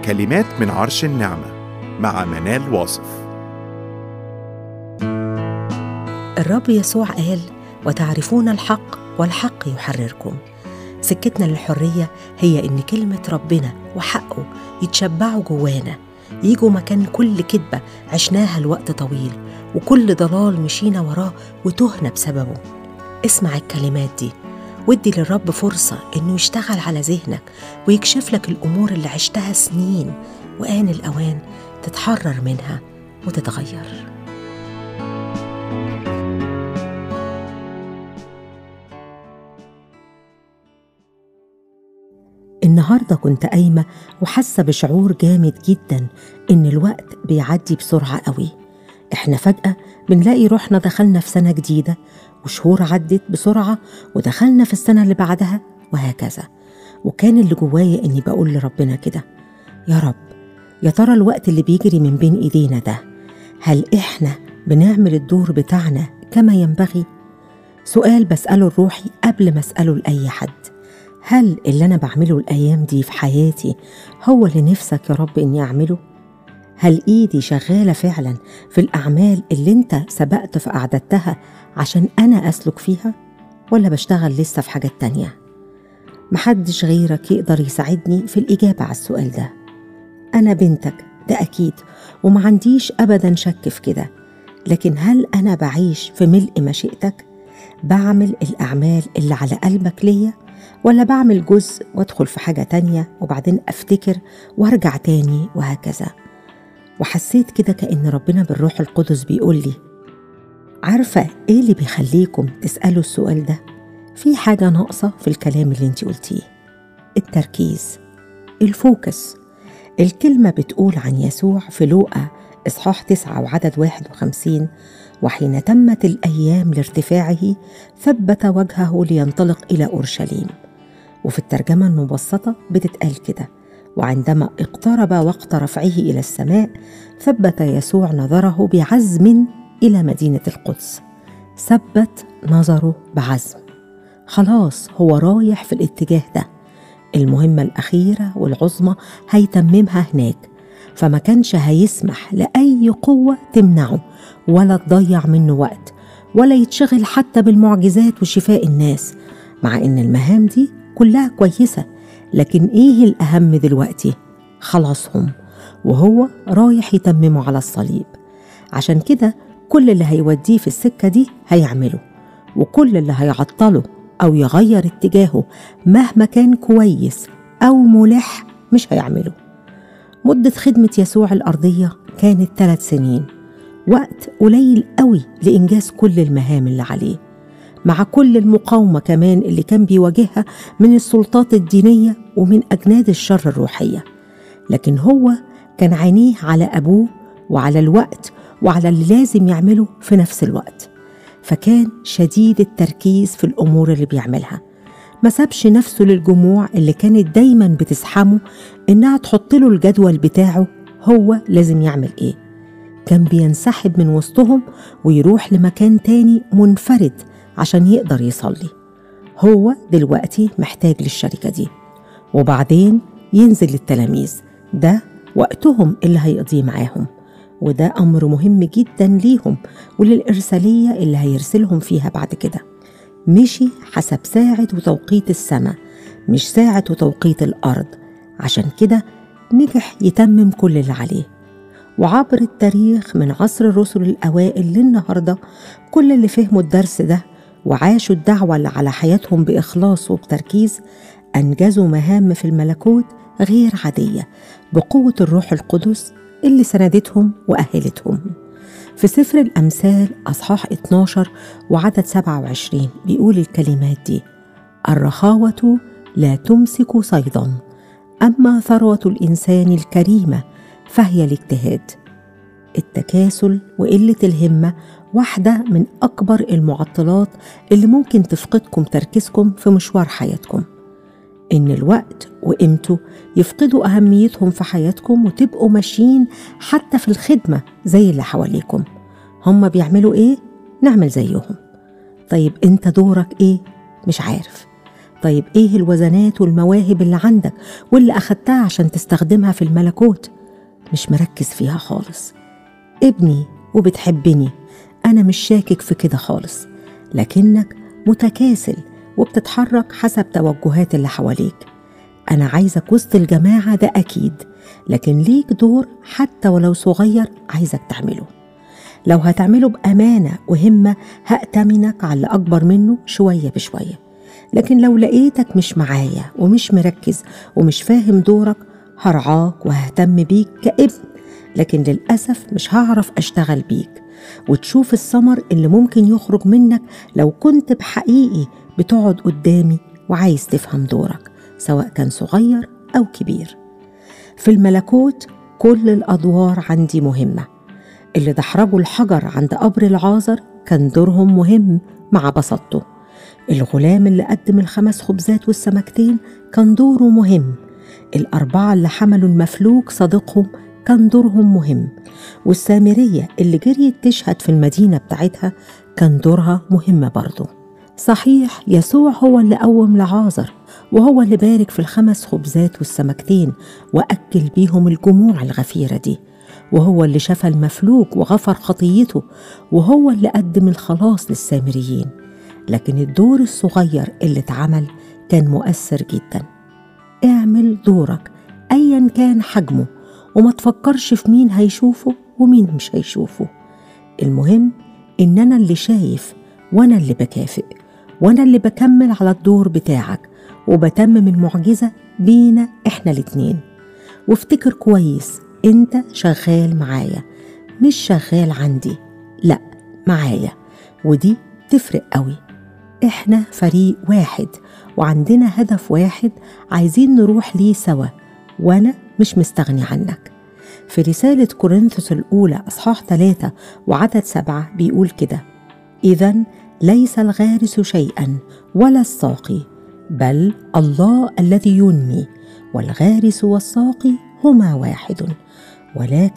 كلمات من عرش النعمة مع منال واصف الرب يسوع قال وتعرفون الحق والحق يحرركم سكتنا للحرية هي إن كلمة ربنا وحقه يتشبعوا جوانا يجوا مكان كل كذبة عشناها لوقت طويل وكل ضلال مشينا وراه وتهنا بسببه اسمع الكلمات دي وادي للرب فرصة إنه يشتغل على ذهنك ويكشف لك الأمور اللي عشتها سنين وآن الأوان تتحرر منها وتتغير النهاردة كنت قايمة وحاسة بشعور جامد جدا إن الوقت بيعدي بسرعة قوي إحنا فجأة بنلاقي روحنا دخلنا في سنة جديدة وشهور عدت بسرعة ودخلنا في السنة اللي بعدها وهكذا وكان اللي جوايا إني بقول لربنا كده يا رب يا ترى الوقت اللي بيجري من بين إيدينا ده هل إحنا بنعمل الدور بتاعنا كما ينبغي؟ سؤال بسأله لروحي قبل ما أسأله لأي حد هل اللي أنا بعمله الأيام دي في حياتي هو اللي نفسك يا رب إني أعمله؟ هل إيدي شغالة فعلا في الأعمال اللي أنت سبقت فأعددتها عشان أنا أسلك فيها؟ ولا بشتغل لسه في حاجات تانية؟ محدش غيرك يقدر يساعدني في الإجابة على السؤال ده أنا بنتك ده أكيد وما عنديش أبدا شك في كده لكن هل أنا بعيش في ملء مشيئتك؟ بعمل الأعمال اللي على قلبك ليا؟ ولا بعمل جزء وادخل في حاجة تانية وبعدين أفتكر وارجع تاني وهكذا وحسيت كده كأن ربنا بالروح القدس بيقول لي عارفة إيه اللي بيخليكم تسألوا السؤال ده؟ في حاجة ناقصة في الكلام اللي انت قلتيه التركيز الفوكس الكلمة بتقول عن يسوع في لوقا إصحاح تسعة وعدد واحد وخمسين وحين تمت الأيام لارتفاعه ثبت وجهه لينطلق إلى أورشليم وفي الترجمة المبسطة بتتقال كده وعندما اقترب وقت رفعه إلى السماء ثبت يسوع نظره بعزم إلى مدينة القدس ثبت نظره بعزم خلاص هو رايح في الاتجاه ده المهمة الأخيرة والعظمى هيتممها هناك فما كانش هيسمح لأي قوة تمنعه ولا تضيع منه وقت ولا يتشغل حتى بالمعجزات وشفاء الناس مع إن المهام دي كلها كويسة لكن إيه الأهم دلوقتي؟ خلاصهم وهو رايح يتممه على الصليب عشان كده كل اللي هيوديه في السكة دي هيعمله وكل اللي هيعطله أو يغير اتجاهه مهما كان كويس أو ملح مش هيعمله مدة خدمة يسوع الأرضية كانت ثلاث سنين وقت قليل قوي لإنجاز كل المهام اللي عليه مع كل المقاومة كمان اللي كان بيواجهها من السلطات الدينية ومن أجناد الشر الروحية لكن هو كان عينيه على أبوه وعلى الوقت وعلى اللي لازم يعمله في نفس الوقت فكان شديد التركيز في الأمور اللي بيعملها ما سابش نفسه للجموع اللي كانت دايما بتسحمه إنها تحط له الجدول بتاعه هو لازم يعمل إيه كان بينسحب من وسطهم ويروح لمكان تاني منفرد عشان يقدر يصلي هو دلوقتي محتاج للشركة دي وبعدين ينزل للتلاميذ ده وقتهم اللي هيقضيه معاهم وده أمر مهم جدا ليهم وللإرسالية اللي هيرسلهم فيها بعد كده مشي حسب ساعة وتوقيت السماء مش ساعة وتوقيت الأرض عشان كده نجح يتمم كل اللي عليه وعبر التاريخ من عصر الرسل الأوائل للنهاردة كل اللي فهموا الدرس ده وعاشوا الدعوة اللي على حياتهم بإخلاص وبتركيز أنجزوا مهام في الملكوت غير عادية بقوة الروح القدس اللي سندتهم وأهلتهم في سفر الأمثال أصحاح 12 وعدد 27 بيقول الكلمات دي الرخاوة لا تمسك صيدا أما ثروة الإنسان الكريمة فهي الاجتهاد التكاسل وقلة الهمة واحدة من أكبر المعطلات اللي ممكن تفقدكم تركيزكم في مشوار حياتكم إن الوقت وقيمته يفقدوا أهميتهم في حياتكم وتبقوا ماشيين حتى في الخدمة زي اللي حواليكم هم بيعملوا إيه؟ نعمل زيهم طيب أنت دورك إيه؟ مش عارف طيب ايه الوزنات والمواهب اللي عندك واللي اخدتها عشان تستخدمها في الملكوت مش مركز فيها خالص ابني وبتحبني انا مش شاكك في كده خالص لكنك متكاسل وبتتحرك حسب توجهات اللي حواليك انا عايزك وسط الجماعه ده اكيد لكن ليك دور حتى ولو صغير عايزك تعمله لو هتعمله بامانه وهمه هأتمنك على اللي اكبر منه شويه بشويه لكن لو لقيتك مش معايا ومش مركز ومش فاهم دورك هرعاك وههتم بيك كابن لكن للأسف مش هعرف أشتغل بيك وتشوف الثمر اللي ممكن يخرج منك لو كنت بحقيقي بتقعد قدامي وعايز تفهم دورك سواء كان صغير أو كبير في الملكوت كل الأدوار عندي مهمة اللي دحرجوا الحجر عند قبر العازر كان دورهم مهم مع بساطته الغلام اللي قدم الخمس خبزات والسمكتين كان دوره مهم الأربعة اللي حملوا المفلوك صديقهم كان دورهم مهم والسامرية اللي جريت تشهد في المدينة بتاعتها كان دورها مهم برضه صحيح يسوع هو اللي قوم لعازر وهو اللي بارك في الخمس خبزات والسمكتين وأكل بيهم الجموع الغفيرة دي وهو اللي شفى المفلوك وغفر خطيته وهو اللي قدم الخلاص للسامريين لكن الدور الصغير اللي اتعمل كان مؤثر جدا اعمل دورك ايا كان حجمه وما تفكرش في مين هيشوفه ومين مش هيشوفه المهم ان انا اللي شايف وانا اللي بكافئ وانا اللي بكمل على الدور بتاعك وبتمم المعجزة بينا احنا الاتنين وافتكر كويس انت شغال معايا مش شغال عندي لا معايا ودي تفرق قوي احنا فريق واحد وعندنا هدف واحد عايزين نروح ليه سوا وانا مش مستغني عنك في رسالة كورنثوس الأولى أصحاح ثلاثة وعدد سبعة بيقول كده إذا ليس الغارس شيئا ولا الساقي بل الله الذي ينمي والغارس والساقي هما واحد ولكن